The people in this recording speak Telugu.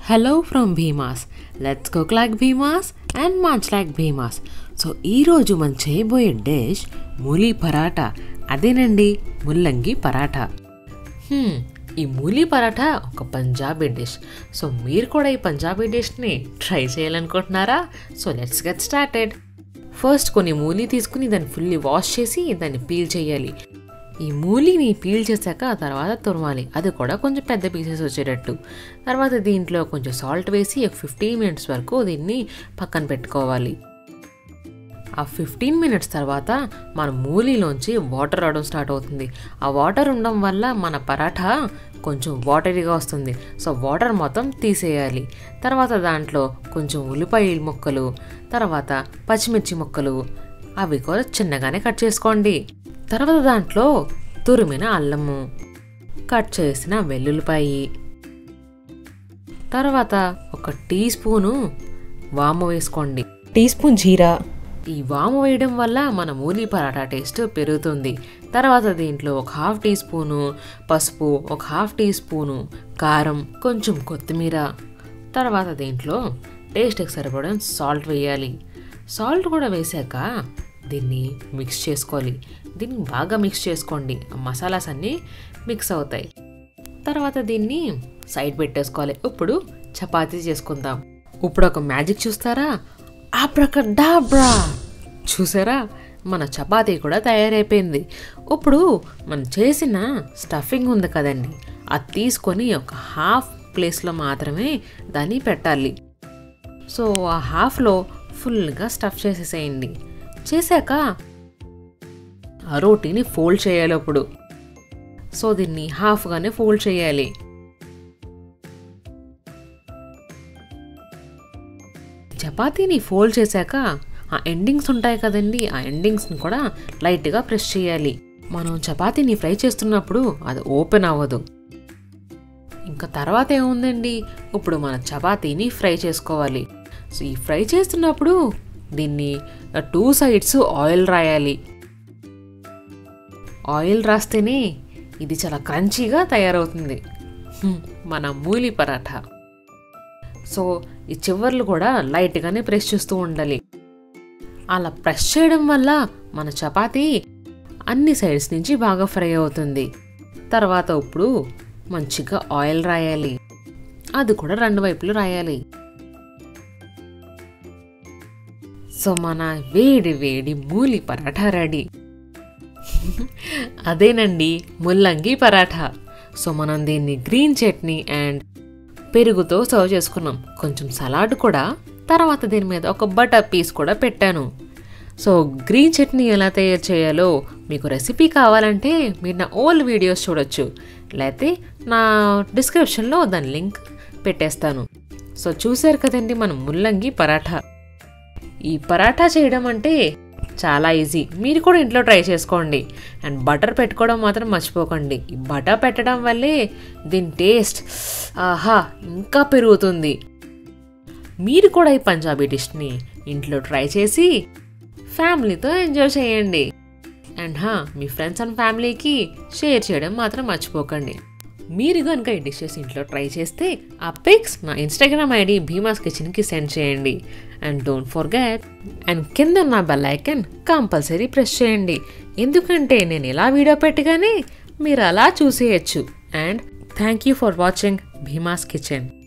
hello from Bheema's let's cook like Bheema's and munch like Bheema's so ఈరోజు మనం చేయబోయే డిష్ మూలీ పరాటా అదేనండి ముల్లంగి పరాటా హ్మ్, ఈ మూలీ పరాటా ఒక పంజాబీ డిష్ సో మీరు కూడా ఈ పంజాబీ డిష్ని ట్రై చేయాలనుకుంటున్నారా so let's get started first కొన్ని మూలీ తీసుకుని దాన్ని ఫుల్లీ వాష్ చేసి దాన్ని పీల్ చేయాలి ఈ మూలీని పీల్ చేశాక ఆ తర్వాత తురమాలి అది కూడా కొంచెం పెద్ద పీసెస్ వచ్చేటట్టు తర్వాత దీంట్లో కొంచెం సాల్ట్ వేసి ఒక ఫిఫ్టీన్ మినిట్స్ వరకు దీన్ని పక్కన పెట్టుకోవాలి ఆ ఫిఫ్టీన్ మినిట్స్ తర్వాత మన మూలీలోంచి వాటర్ రావడం స్టార్ట్ అవుతుంది ఆ వాటర్ ఉండడం వల్ల మన పరాఠా కొంచెం వాటరీగా వస్తుంది సో వాటర్ మొత్తం తీసేయాలి తర్వాత దాంట్లో కొంచెం ఉల్లిపాయ ముక్కలు తర్వాత పచ్చిమిర్చి ముక్కలు అవి కూడా చిన్నగానే కట్ చేసుకోండి తర్వాత దాంట్లో తురిమిన అల్లము కట్ చేసిన వెల్లుల్లిపాయి తర్వాత ఒక టీ స్పూను వాము వేసుకోండి టీ స్పూన్ జీరా ఈ వాము వేయడం వల్ల మన మూలీ పరాటా టేస్ట్ పెరుగుతుంది తర్వాత దీంట్లో ఒక హాఫ్ టీ స్పూను పసుపు ఒక హాఫ్ టీ స్పూను కారం కొంచెం కొత్తిమీర తర్వాత దీంట్లో టేస్ట్కి సరిపడం సాల్ట్ వేయాలి సాల్ట్ కూడా వేసాక దీన్ని మిక్స్ చేసుకోవాలి దీన్ని బాగా మిక్స్ చేసుకోండి ఆ మసాలాస్ అన్నీ మిక్స్ అవుతాయి తర్వాత దీన్ని సైడ్ పెట్టేసుకోవాలి ఇప్పుడు చపాతీ చేసుకుందాం ఇప్పుడు ఒక మ్యాజిక్ చూస్తారా ఆబ్రకడాబ్రా చూసారా మన చపాతీ కూడా తయారైపోయింది ఇప్పుడు మనం చేసిన స్టఫింగ్ ఉంది కదండి అది తీసుకొని ఒక హాఫ్ ప్లేస్లో మాత్రమే దాన్ని పెట్టాలి సో ఆ హాఫ్లో ఫుల్గా స్టఫ్ చేసేసేయండి చేశాక ఆ రోటీని ఫోల్డ్ చేయాలి అప్పుడు సో దీన్ని హాఫ్గానే ఫోల్డ్ చేయాలి చపాతీని ఫోల్డ్ చేశాక ఆ ఎండింగ్స్ ఉంటాయి కదండి ఆ ఎండింగ్స్ని కూడా లైట్గా ప్రెస్ చేయాలి మనం చపాతీని ఫ్రై చేస్తున్నప్పుడు అది ఓపెన్ అవ్వదు ఇంకా తర్వాత ఏముందండి ఇప్పుడు మన చపాతీని ఫ్రై చేసుకోవాలి సో ఈ ఫ్రై చేస్తున్నప్పుడు దీన్ని టూ సైడ్స్ ఆయిల్ రాయాలి ఆయిల్ రాస్తేనే ఇది చాలా క్రంచీగా తయారవుతుంది హ్మ్, మన మూలి పరాఠా సో ఈ చివర్లు కూడా లైట్గానే ప్రెస్ చేస్తూ ఉండాలి అలా ప్రెస్ చేయడం వల్ల మన చపాతీ అన్ని సైడ్స్ నుంచి బాగా ఫ్రై అవుతుంది తర్వాత ఇప్పుడు మంచిగా ఆయిల్ రాయాలి అది కూడా రెండు వైపులు రాయాలి సో మన వేడి వేడి మూలి పరాఠా రెడీ అదేనండి ముల్లంగి పరాఠా సో మనం దీన్ని గ్రీన్ చట్నీ అండ్ పెరుగుతో సర్వ్ చేసుకున్నాం కొంచెం సలాడ్ కూడా తర్వాత దీని మీద ఒక బటర్ పీస్ కూడా పెట్టాను సో గ్రీన్ చట్నీ ఎలా తయారు చేయాలో మీకు రెసిపీ కావాలంటే మీరు నా ఓల్డ్ వీడియోస్ చూడొచ్చు లేకపోతే నా డిస్క్రిప్షన్లో దాని లింక్ పెట్టేస్తాను సో చూశారు కదండి మనం ముల్లంగి పరాఠా ఈ పరాఠా చేయడం అంటే చాలా ఈజీ మీరు కూడా ఇంట్లో ట్రై చేసుకోండి అండ్ బటర్ పెట్టుకోవడం మాత్రం మర్చిపోకండి ఈ బటర్ పెట్టడం వల్లే దీని టేస్ట్ ఆహా ఇంకా పెరుగుతుంది మీరు కూడా ఈ పంజాబీ డిష్ని ఇంట్లో ట్రై చేసి ఫ్యామిలీతో ఎంజాయ్ చేయండి అండ్ హా మీ ఫ్రెండ్స్ అండ్ ఫ్యామిలీకి షేర్ చేయడం మాత్రం మర్చిపోకండి మీరు కనుక ఈ డిషెస్ ఇంట్లో ట్రై చేస్తే ఆ పిక్స్ నా ఇన్స్టాగ్రామ్ ఐడి భీమాస్ కిచెన్కి సెండ్ చేయండి అండ్ డోంట్ ఫర్గెట్ అండ్ కింద నా బెల్ ఐకన్ కంపల్సరీ ప్రెస్ చేయండి ఎందుకంటే నేను ఇలా వీడియో పెట్టగానే మీరు అలా చూసేయచ్చు and thank you for watching Bheema's kitchen